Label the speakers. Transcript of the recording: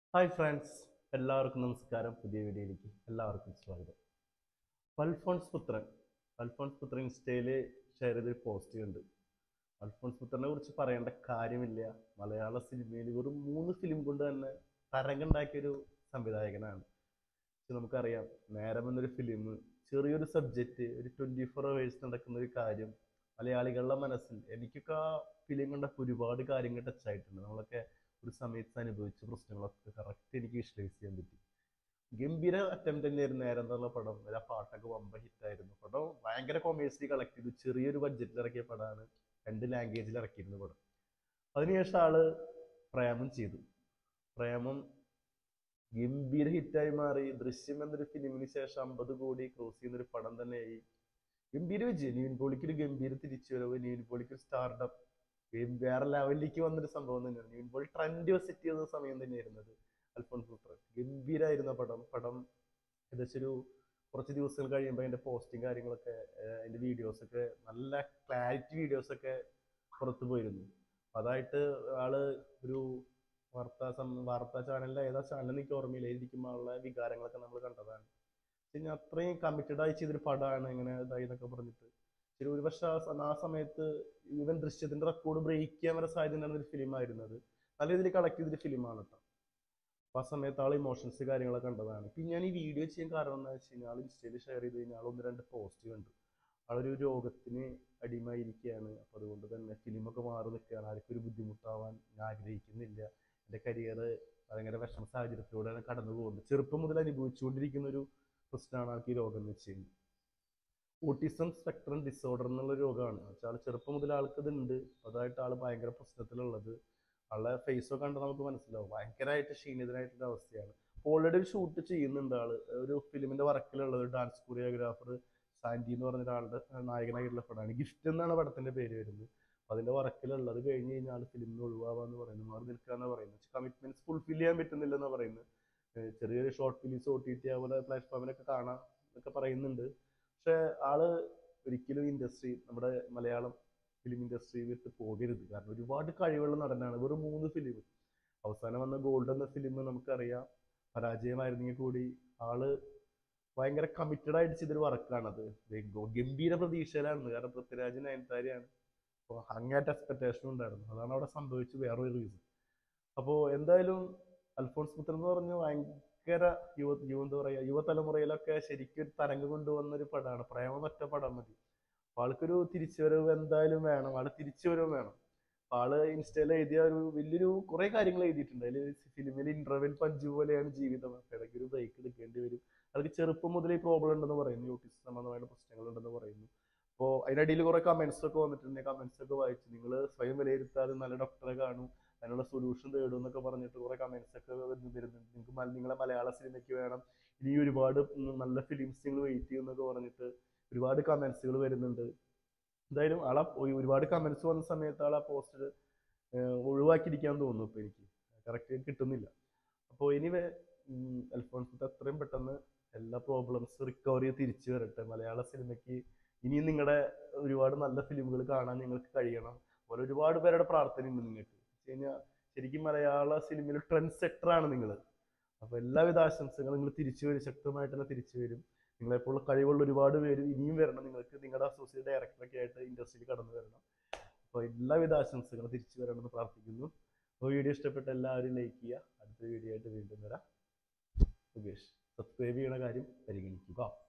Speaker 1: hi friends എല്ലാവർക്കും നമസ്കാരം പുതിയ വീഡിയോയിലേക്ക് എല്ലാവർക്കും സ്വാഗതം അൽഫോൺസ് പുത്രൻ അൽഫോൺസ് പുത്രൻ ഇൻസ്റ്റയിൽ ഷെയർ ചെയ്തൊരു പോസ്റ്റ് ഉണ്ട് അൽഫോൺസ് പുത്രനെ കുറിച്ച് പറയേണ്ട കാര്യമില്ല മലയാള സിനിമയിൽ വെറും മൂന്ന് ഫിലിം കൊണ്ട് തന്നെ തരംഗുണ്ടാക്കിയൊരു സംവിധായകനാണ് പക്ഷെ നമുക്കറിയാം നേരം എന്നൊരു ഫിലിം ചെറിയൊരു സബ്ജക്റ്റ് ഒരു ട്വൻറ്റി ഫോർ അവേഴ്സ് നടക്കുന്ന ഒരു കാര്യം മലയാളികളുടെ മനസ്സിൽ എനിക്കൊക്കെ ആ ഫിലിം കണ്ടപ്പോൾ ഒരുപാട് കാര്യങ്ങൾ ടച്ച് ആയിട്ടുണ്ട് നമ്മളൊക്കെ ഒരു സമയത്ത് അനുഭവിച്ച പ്രശ്നങ്ങളൊക്കെ കറക്റ്റ് എനിക്ക് വിഷ്വലൈസ് ചെയ്യാൻ പറ്റി ഗംഭീര അറ്റംപ്റ്റ് തന്നെയായിരുന്നു നേരം എന്നുള്ള പടം ആ പാട്ടൊക്കെ വമ്പ ഹിറ്റായിരുന്നു പടം ഭയങ്കര കൊമേഴ്സ്യലി കളക്ട് ചെയ്തു ചെറിയൊരു ബഡ്ജറ്റിൽ ഇറക്കിയ പടമാണ് രണ്ട് ലാംഗ്വേജിൽ ഇറക്കിയിരുന്നു പടം അതിനുശേഷം ആള് പ്രേമം ചെയ്തു പ്രേമം ഗംഭീര ഹിറ്റായി മാറി ദൃശ്യം എന്നൊരു ഫിലിമിന് ശേഷം അമ്പത് കോടി ക്രോസ് ചെയ്യുന്ന ഒരു പടം തന്നെയായി ഗംഭീര വിജയം നിവിൻ പോളിക്ക് ഒരു ഗംഭീര തിരിച്ചുവരവ് നിവിൻ പോളിക്ക് ഒരു സ്റ്റാർഡം വേറെ ലെവലിലേക്ക് വന്നൊരു സംഭവം തന്നെയാണ് നിവിൻ പോളി ട്രെൻഡ് സെറ്റ് ചെയ്ത സമയം തന്നെയായിരുന്നത് അൽഫോൺസ് പുത്രൻ ഗംഭീരായിരുന്ന പടം പടം ഏകദേശം ഒരു കുറച്ച് ദിവസങ്ങൾ കഴിയുമ്പോൾ അതിന്റെ പോസ്റ്റും കാര്യങ്ങളൊക്കെ ഏഹ് അതിന്റെ വീഡിയോസ് ഒക്കെ നല്ല ക്ലാരിറ്റി വീഡിയോസ് ഒക്കെ പുറത്തു പോയിരുന്നു അതായിട്ട് ആള് ഒരു വാർത്താ സം വാർത്താ ചാനലിൽ ഏതാ ചാനൽ എനിക്ക് ഓർമ്മയില്ല ഇരിക്കുമ്പോൾ ഉള്ള വികാരങ്ങളൊക്കെ നമ്മൾ കണ്ടതാണ് പിന്നെ അത്രയും കമ്മിറ്റഡ് ആയി ചെയ്തൊരു പടമാണ് ഇങ്ങനെ ഇതായി എന്നൊക്കെ പറഞ്ഞിട്ട് ശരി ഒരു പക്ഷെ ആ സമയത്ത് ഇവൻ ദൃശ്യത്തിന്റെ റെക്കോർഡ് ബ്രേക്ക് ചെയ്യാൻ വരെ സാധ്യത ഉണ്ടായിരുന്ന ഒരു ഫിലിം ആയിരുന്നത് നല്ല രീതിയിൽ കളക്ട് ചെയ്തൊരു ഫിലിമാണ് കേട്ടോ അപ്പൊ ആ സമയത്ത് ആൾ ഇമോഷൻസ് കാര്യങ്ങളൊക്കെ കണ്ടതാണ് പിന്നെ ഞാൻ ഈ വീഡിയോ ചെയ്യാൻ കാരണം എന്താ വെച്ച് കഴിഞ്ഞാൽ ആൾ ഇൻസ്റ്റയിൽ ഷെയർ ചെയ്ത് കഴിഞ്ഞാൽ ഒന്ന് രണ്ട് പോസ്റ്റ് കണ്ടു ആളൊരു രോഗത്തിന് അടിമയിരിക്കുകയാണ് അപ്പൊ അതുകൊണ്ട് തന്നെ ഫിലിമൊക്കെ മാറി നിൽക്കുകയാണ് ആർക്കും ഒരു ബുദ്ധിമുട്ടാവാൻ ഞാൻ ആഗ്രഹിക്കുന്നില്ല എൻ്റെ കരിയർ ഭയങ്കര വിഷമ സാഹചര്യത്തിലൂടെയാണ് കടന്നു പോകുന്നത് ചെറുപ്പം മുതൽ അനുഭവിച്ചുകൊണ്ടിരിക്കുന്ന ഒരു പ്രശ്നമാണ് ആൾക്ക് ഈ രോഗം എന്ന് വെച്ച് കഴിഞ്ഞാൽ ഓട്ടിസം സ്പെക്ട്രം ഡിസോർഡർ എന്നുള്ള രോഗമാണ് വെച്ചാൽ ചെറുപ്പം മുതൽ ആൾക്ക് ഇതുണ്ട് അതായിട്ട് ആൾ ഭയങ്കര പ്രശ്നത്തിലുള്ളത് ആളുടെ ഫേസ് ഒക്കെ കണ്ടാൽ നമുക്ക് മനസ്സിലാവും ഭയങ്കരമായിട്ട് ക്ഷീണിതനായിട്ടുള്ള അവസ്ഥയാണ് ഓൾറെഡി ഒരു ഷൂട്ട് ചെയ്യുന്നുണ്ട് ആള് ഒരു ഫിലിമിന്റെ വർക്കിലുള്ളത് ഡാൻസ് കൊറിയോഗ്രാഫർ സാൻഡി എന്ന് പറഞ്ഞ ഒരാളുടെ നായകനായിട്ടുള്ള പടമാണ് ഗിഫ്റ്റ് എന്നാണ് പടത്തിന്റെ പേര് വരുന്നത് അപ്പൊ അതിന്റെ വർക്കിലുള്ളത് കഴിഞ്ഞ് കഴിഞ്ഞാൽ ഫിലിമിന് ഒഴിവാവാന്ന് പറയുന്നു മാറി നിൽക്കാന്ന് പറയുന്നത് കമ്മിറ്റ്മെന്റ്സ് ഫുൾഫിൽ ചെയ്യാൻ പറ്റുന്നില്ലെന്നാണ് പറയുന്നത് ഏഹ് ചെറിയൊരു short films O T T അതുപോലെ പ്ലാറ്റ്ഫോമിലൊക്കെ കാണാം എന്നൊക്കെ പറയുന്നുണ്ട് പക്ഷെ ആള് ഒരിക്കലും ഇൻഡസ്ട്രി നമ്മുടെ മലയാളം ഫിലിം ഇൻഡസ്ട്രി വിട്ട് പോകരുത് കാരണം ഒരുപാട് കഴിവുള്ള നടനാണ് വെറും മൂന്ന് ഫിലിം അവസാനം വന്ന ഗോൾഡ് എന്ന ഫിലിം നമുക്കറിയാം പരാജയമായിരുന്നെങ്കിൽ കൂടി ആള് ഭയങ്കര കമ്മിറ്റഡ് ആയിട്ട് ചെയ്തൊരു വർക്കാണത് ഗംഭീര പ്രതീക്ഷയിലാണ് കാരണം പൃഥ്വിരാജ് നയൻതാരയാണ് അപ്പോൾ അങ്ങേറ്റ എക്സ്പെക്ടേഷൻ ഉണ്ടായിരുന്നു അതാണ് അവിടെ സംഭവിച്ചത് വേറൊരു റീസൺ അപ്പോൾ എന്തായാലും അൽഫോൺസ് പുത്രൻ എന്ന് പറഞ്ഞ ഭയങ്കര യുവ യുവ എന്താ പറയാ യുവതലമുറയിലൊക്കെ ശരിക്കും ഒരു തരംഗം കൊണ്ടുവന്ന ഒരു പടമാണ് പ്രേമം ഒറ്റ പടം മതി അപ്പൊ ആൾക്കൊരു തിരിച്ചുവരവ് എന്തായാലും വേണം ആള് തിരിച്ചുവരവ് വേണം അപ്പൊ ആള് ഇൻസ്റ്റയിൽ എഴുതിയ ഒരു വലിയൊരു കുറെ കാര്യങ്ങൾ എഴുതിയിട്ടുണ്ട് അതിൽ ഫിലിമിൽ ഇന്റർവെൽ പഞ്ച് പോലെയാണ് ജീവിതം അപ്പൊ ഇടയ്ക്ക് ഒരു ബ്രേക്ക് എടുക്കേണ്ടി വരും അതൊക്കെ ചെറുപ്പം മുതലേ ഈ പ്രോബ്ലം ഉണ്ടെന്ന് പറയുന്നു ഓട്ടിസം സംബന്ധമായ പ്രശ്നങ്ങൾ ഉണ്ടെന്ന് പറയുന്നു അപ്പോൾ അതിനിടയിൽ കുറെ കമന്റ്സ് ഒക്കെ വന്നിട്ടുണ്ട് കമന്റ്സ് ഒക്കെ വായിച്ചു നിങ്ങൾ സ്വയം വിലയിരുത്താതെ നല്ല ഡോക്ടറെ കാണൂ അതിനുള്ള സൊല്യൂഷൻ തേടും എന്നൊക്കെ പറഞ്ഞിട്ട് കുറെ കമന്റ്സ് ഒക്കെ വരുന്നു- വരുന്നുണ്ട് നിങ്ങൾക്ക് മല- നിങ്ങളെ മലയാള സിനിമയ്ക്ക് വേണം ഇനി ഒരുപാട് ഉം നല്ല ഫിലിംസ് നിങ്ങൾ വെയിറ്റ് ചെയ്യുന്നൊക്കെ പറഞ്ഞിട്ട് ഒരുപാട് കമന്റ്സുകൾ വരുന്നുണ്ട് എന്തായാലും ആളെ ഒരു- ഒരുപാട് കമന്റ്സ് വന്ന സമയത്ത് ആളെ പോസ്റ്റ് ഒഴിവാക്കിയിരിക്കാൻ തോന്നുന്നു ഇപ്പൊ എനിക്ക് കറക്റ്റ് കിട്ടുന്നില്ല അപ്പോൾ എനിവേ അൽഫോൺസ് അത്രയും പെട്ടെന്ന് എല്ലാ പ്രോബ്ലംസ് റിക്കവർ ചെയ്ത് തിരിച്ചു വരട്ടെ മലയാള സിനിമയ്ക്ക് ഇനിയും നിങ്ങളുടെ ഒരുപാട് നല്ല ഫിലിമുകൾ കാണാൻ നിങ്ങൾക്ക് കഴിയണം അതുപോലെ ഒരുപാട് പേരുടെ പ്രാർത്ഥനയുണ്ട് നിങ്ങൾക്ക് വെച്ച് കഴിഞ്ഞാൽ ശരിക്കും മലയാള സിനിമയിൽ ട്രെൻഡ് സെറ്റർ ആണ് നിങ്ങൾ അപ്പൊ എല്ലാവിധ ആശംസകളും നിങ്ങൾ തിരിച്ചു വരും ശക്തമായിട്ട് തന്നെ തിരിച്ചു വരും നിങ്ങളെപ്പോലുള്ള കഴിവുള്ള ഒരുപാട് പേര് ഇനിയും വരണം നിങ്ങൾക്ക് നിങ്ങളുടെ അസോസിയേറ്റ് ഡയറക്ടറൊക്കെ ആയിട്ട് ഇൻഡസ്ട്രിയിൽ കടന്നു വരണം അപ്പോൾ എല്ലാവിധ ആശംസകളും തിരിച്ചു വരണമെന്ന് പ്രാർത്ഥിക്കുന്നു അപ്പോൾ വീഡിയോ ഇഷ്ടപ്പെട്ട എല്ലാവരും ലൈക്ക് ചെയ്യുക അടുത്ത വീഡിയോ ആയിട്ട് വീണ്ടും വരാം സുകേഷ് സബ്സ്ക്രൈബ് ചെയ്യണ കാര്യം പരിഗണിക്കുക